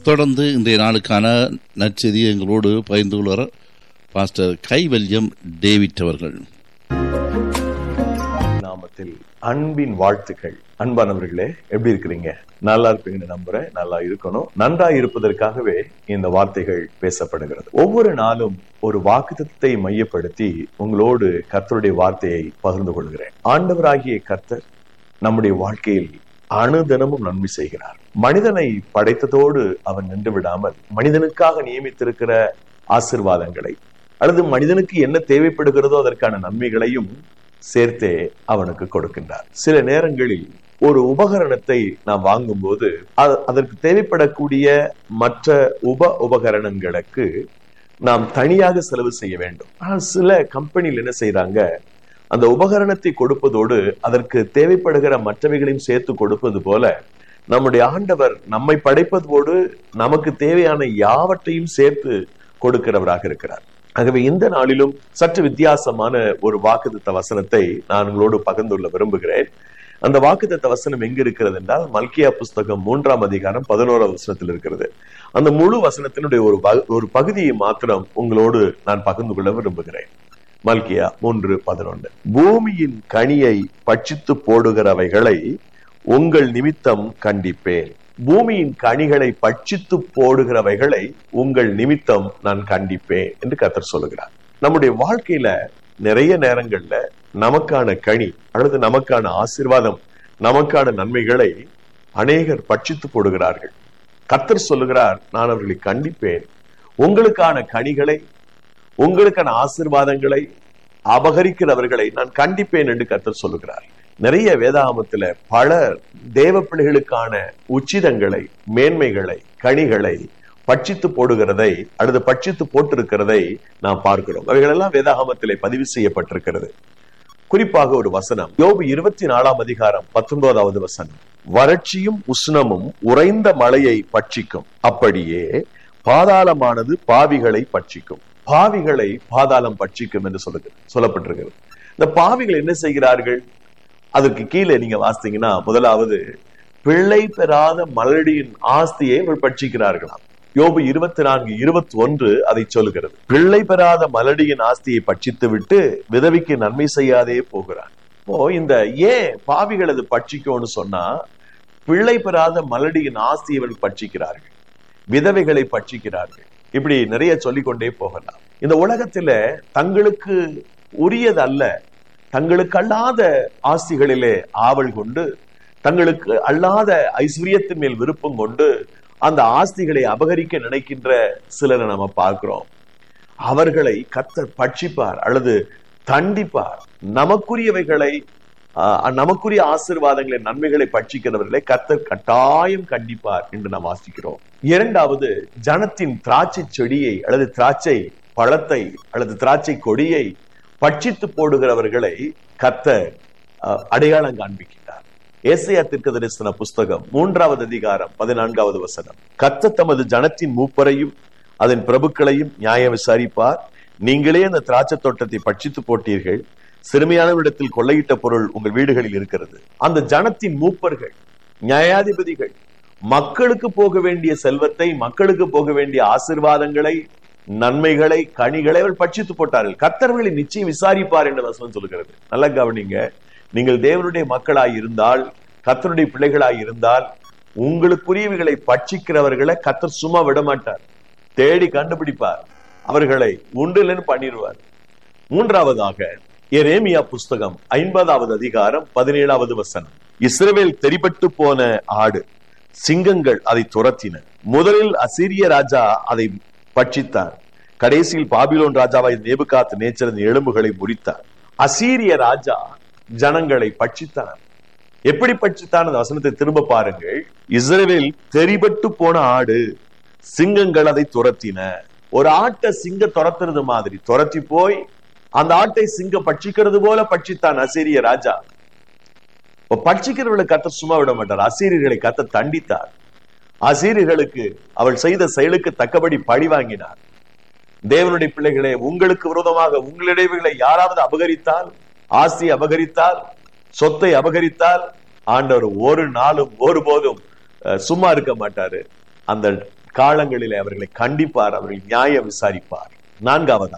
தொடர்ந்து இன்றைய நாளுக்கான நற்செய்தியை எங்களோடு பகிர்ந்து கொள்வார் பாஸ்டர் கைவல்யம் டேவிட் அவர்கள் நாமத்தில் அன்பின் வாழ்த்துக்கள் அன்பானவர்களே எப்படி இருக்கிறீங்க நல்லா இருப்பீங்கன்னு நம்புறேன் நல்லா இருக்கணும் நன்றா இருப்பதற்காகவே இந்த வார்த்தைகள் பேசப்படுகிறது ஒவ்வொரு நாளும் ஒரு வாக்குத்தத்தை மையப்படுத்தி உங்களோடு கர்த்தருடைய வார்த்தையை பகிர்ந்து கொள்கிறேன் ஆண்டவராகிய கர்த்தர் நம்முடைய வாழ்க்கையில் அணுதினமும் நன்மை செய்கிறார் மனிதனை படைத்ததோடு அவன் நின்று விடாமல் மனிதனுக்காக நியமித்திருக்கிற ஆசிர்வாதங்களை அல்லது மனிதனுக்கு என்ன தேவைப்படுகிறதோ அதற்கான நன்மைகளையும் சேர்த்தே அவனுக்கு கொடுக்கின்றார் சில நேரங்களில் ஒரு உபகரணத்தை நாம் வாங்கும்போது அதற்கு தேவைப்படக்கூடிய மற்ற உப உபகரணங்களுக்கு நாம் தனியாக செலவு செய்ய வேண்டும் ஆனால் சில கம்பெனியில் என்ன செய்யறாங்க அந்த உபகரணத்தை கொடுப்பதோடு அதற்கு தேவைப்படுகிற மற்றவைகளையும் சேர்த்து கொடுப்பது போல நம்முடைய ஆண்டவர் நம்மை படைப்பதோடு நமக்கு தேவையான யாவற்றையும் சேர்த்து கொடுக்கிறவராக இருக்கிறார் ஆகவே இந்த நாளிலும் சற்று வித்தியாசமான ஒரு வாக்குத்த வசனத்தை நான் உங்களோடு பகிர்ந்துள்ள விரும்புகிறேன் அந்த வாக்குத்த வசனம் எங்க இருக்கிறது என்றால் மல்கியா புஸ்தகம் மூன்றாம் அதிகாரம் பதினோராம் வசனத்தில் இருக்கிறது அந்த முழு வசனத்தினுடைய ஒரு ஒரு பகுதியை மாத்திரம் உங்களோடு நான் பகிர்ந்து கொள்ள விரும்புகிறேன் மல்கியா மூன்று பதினொன்று பூமியின் கனியை பட்சித்து போடுகிறவைகளை உங்கள் நிமித்தம் கண்டிப்பேன் பூமியின் கனிகளை பட்சித்து போடுகிறவைகளை உங்கள் நிமித்தம் நான் கண்டிப்பேன் என்று கத்தர் சொல்லுகிறார் நம்முடைய வாழ்க்கையில நிறைய நேரங்கள்ல நமக்கான கனி அல்லது நமக்கான ஆசிர்வாதம் நமக்கான நன்மைகளை அநேகர் பட்சித்து போடுகிறார்கள் கத்தர் சொல்லுகிறார் நான் அவர்களை கண்டிப்பேன் உங்களுக்கான கனிகளை உங்களுக்கான ஆசிர்வாதங்களை அபகரிக்கிறவர்களை நான் கண்டிப்பேன் என்று கத்தர் சொல்லுகிறார் நிறைய வேதாகமத்துல பல தேவ பிள்ளைகளுக்கான உச்சிதங்களை மேன்மைகளை கனிகளை பட்சித்து போடுகிறதை அல்லது பட்சித்து போட்டிருக்கிறதை நாம் பார்க்கிறோம் அவைகளெல்லாம் வேதாகமத்திலே பதிவு செய்யப்பட்டிருக்கிறது குறிப்பாக ஒரு வசனம் யோபு இருபத்தி நாலாம் அதிகாரம் பத்தொன்பதாவது வசனம் வறட்சியும் உஷ்ணமும் உறைந்த மழையை பட்சிக்கும் அப்படியே பாதாளமானது பாவிகளை பட்சிக்கும் பாவிகளை பாதாளம் பட்சிக்கும் என்று சொல்லுங்க சொல்லப்பட்டிருக்கிறது இந்த பாவிகள் என்ன செய்கிறார்கள் அதுக்கு கீழே நீங்க வாசித்தீங்கன்னா முதலாவது பிள்ளை பெறாத மலடியின் ஆஸ்தியை இவர்கள் பட்சிக்கிறார்களாம் யோபு இருபத்தி நான்கு இருபத்தி ஒன்று அதை சொல்லுகிறது பிள்ளை பெறாத மலடியின் ஆஸ்தியை பட்சித்து விட்டு விதவிக்கு நன்மை செய்யாதே போகிறான் இப்போ இந்த ஏன் பாவிகள் அது பட்சிக்கும்னு சொன்னா பிள்ளை பெறாத மலடியின் ஆஸ்தியை இவர்கள் பட்சிக்கிறார்கள் விதவைகளை பட்சிக்கிறார்கள் இப்படி நிறைய சொல்லிக்கொண்டே போகலாம் இந்த உலகத்துல தங்களுக்கு உரியதல்ல தங்களுக்கு அல்லாத ஆஸ்திகளிலே ஆவல் கொண்டு தங்களுக்கு அல்லாத ஐஸ்வர்யத்தின் மேல் விருப்பம் கொண்டு அந்த ஆஸ்திகளை அபகரிக்க நினைக்கின்ற சிலரை நம்ம பார்க்கிறோம் அவர்களை கத்தர் பட்சிப்பார் அல்லது தண்டிப்பார் நமக்குரியவைகளை நமக்குரிய ஆசிர்வாதங்களை நன்மைகளை பட்சிக்கிறவர்களை கத்தர் கட்டாயம் கண்டிப்பார் என்று நாம் வாசிக்கிறோம் இரண்டாவது ஜனத்தின் திராட்சை செடியை அல்லது திராட்சை பழத்தை அல்லது திராட்சை கொடியை பட்சித்து போடுகிறவர்களை கத்தர் அடையாளம் காண்பிக்கின்றார் ஏசையா திர்க்க தரிசன புஸ்தகம் மூன்றாவது அதிகாரம் பதினான்காவது வசனம் கத்த தமது ஜனத்தின் மூப்பரையும் அதன் பிரபுக்களையும் நியாயம் விசாரிப்பார் நீங்களே அந்த திராட்சை தோட்டத்தை பட்சித்து போட்டீர்கள் சிறுமியானவரிடத்தில் கொள்ளையிட்ட பொருள் உங்கள் வீடுகளில் இருக்கிறது அந்த ஜனத்தின் மூப்பர்கள் நியாயாதிபதிகள் மக்களுக்கு போக வேண்டிய செல்வத்தை மக்களுக்கு போக வேண்டிய ஆசிர்வாதங்களை நன்மைகளை கனிகளை அவர் பட்சித்து போட்டார்கள் கத்தர்களை நிச்சயம் விசாரிப்பார் என்று வசனம் சொல்லுகிறது நல்ல கவனிங்க நீங்கள் தேவனுடைய மக்களாய் இருந்தால் கத்தருடைய பிள்ளைகளாய் இருந்தால் உங்களுக்குரியவைகளை பட்சிக்கிறவர்களை கத்தர் சும்மா விட மாட்டார் தேடி கண்டுபிடிப்பார் அவர்களை உண்டிலன்னு பண்ணிடுவார் மூன்றாவதாக எரேமியா புஸ்தகம் ஐம்பதாவது அதிகாரம் பதினேழாவது வசனம் இஸ்ரவேல் தெரிபட்டு போன ஆடு சிங்கங்கள் அதை துரத்தின முதலில் அசிரிய ராஜா அதை பட்சித்தார் கடைசியில் பாபிலோன் ராஜாவாய் நேபுகாத் நேச்சரின் எலும்புகளை முறித்தார் அசீரிய ராஜா ஜனங்களை பட்சித்தார் எப்படி பட்சித்தான் அந்த வசனத்தை திரும்ப பாருங்கள் இஸ்ரேல் தெரிபட்டு போன ஆடு சிங்கங்கள் அதை துரத்தின ஒரு ஆட்டை சிங்க துரத்துறது மாதிரி துரத்தி போய் அந்த ஆட்டை சிங்க பட்சிக்கிறது போல பட்சித்தான் அசீரிய ராஜா இப்ப பட்சிக்கிறவர்களை கத்த சும்மா விட மாட்டார் அசீரியர்களை கத்த தண்டித்தார் அசீரியர்களுக்கு அவள் செய்த செயலுக்கு தக்கபடி பழி வாங்கினார் தேவனுடைய பிள்ளைகளே உங்களுக்கு விரோதமாக உங்களிடையவைகளை யாராவது அபகரித்தால் ஆஸ்தி அபகரித்தால் சொத்தை அபகரித்தால் ஆண்டவர் ஒரு நாளும் ஒருபோதும் அஹ், சும்மா இருக்க மாட்டாரு அந்த காலங்களிலே அவர்களை கண்டிப்பார் அவர்கள் நியாயம் விசாரிப்பார் நான்காவதா